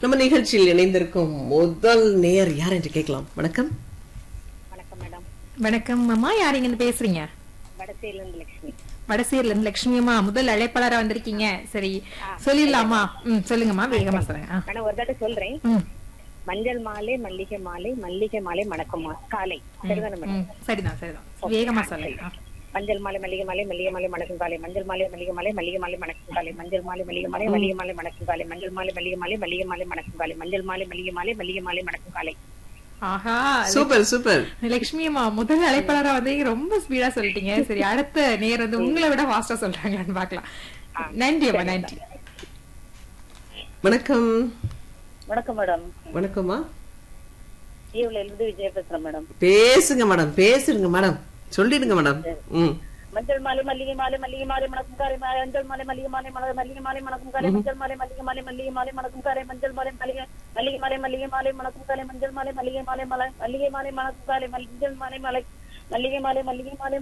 நம்ம நிகழ்ச்சியில் இணைந்திருக்கும் முதல் நேர் யார் என்று கேட்கலாம் வணக்கம் வணக்கம் மேடம் வணக்கம் அம்மா யார் இங்க இருந்து பேசுறீங்க வடசேரிலிருந்து லட்சுமி வடசேரில இருந்து லட்சுமி அம்மா முதல் அழைப்பாளரா வந்திருக்கீங்க சரி சொல்லிடலாமா ம் சொல்லுங்கம்மா வேகமா சொல்லுங்க ஆ. மேடம் ஒரு தடவை சொல்றேன் ம், மஞ்சள் மாலை மல்லிகை மாலை மல்லிகை மாலை மணக்கும் மா- காலை சரிதானே மேடம் ம், சரிதான் சரிதான் வேகமா சொல்லுங்க ஆ. மஞ்சள் மாலை மல்லிகை மாலை மல்லிகை மாலை மணக்கும் காலை மஞ்சள் மாலை மல்லிகை மாலை மல்லிகை மாலை மணக்கும் காலை மஞ்சள் மாலை மல்லிகை மாலை மல்லிகை மாலை மணக்கும் காலை மஞ்சள் மாலை மல்லிகை மாலை மல்லிகை மாலை மணக்கும் காலை மஞ்சள் மாலை மல்லிகை மாலை மல்லிகை மாலை மணக்கும் காலை ஆஹா சூப்பர் சூப்பர் லட்சுமி அம்மா முதல் அழைப்பாளரா வந்து ரொம்ப ஸ்பீடா சொல்லிட்டீங்க சரி அடுத்த நேர் வந்து உங்களை விட ஃபாஸ்டா சொல்றாங்களான்னு பாக்கலாம் நன்றி அம்மா நன்றி வணக்கம் வணக்கம் மேடம் வணக்கம்மா ஈவ்ல இருந்து விஜய பேசுறேன் மேடம் பேசுங்க மேடம் பேசுங்க மேடம் சொல்லிடுங்க மேடம் ம் மஞ்சள் மாலை மல்லிகை மாலை மல்லிகை மாலை மணக்கும் காரை மஞ்சள் மாலை மல்லிகை மாலை மல- மல்லிகை மாலை மணக்கும் காரை மஞ்சள் மாலை மல்லிகை மாலை மல்லிகை மாலை மணக்கும் காரை மஞ்சள் மாலை மல்லிகை மல்லிகை மாலை மல்லிகை மாலை மணக்கும் காரை மஞ்சள் மாலை மல்லிகை மாலை மலை மல்லிகை மாலை மணக்கும் காரை மஞ்சள் மாலை மலை மல்லிகை மாலை மல்லிகை மாலை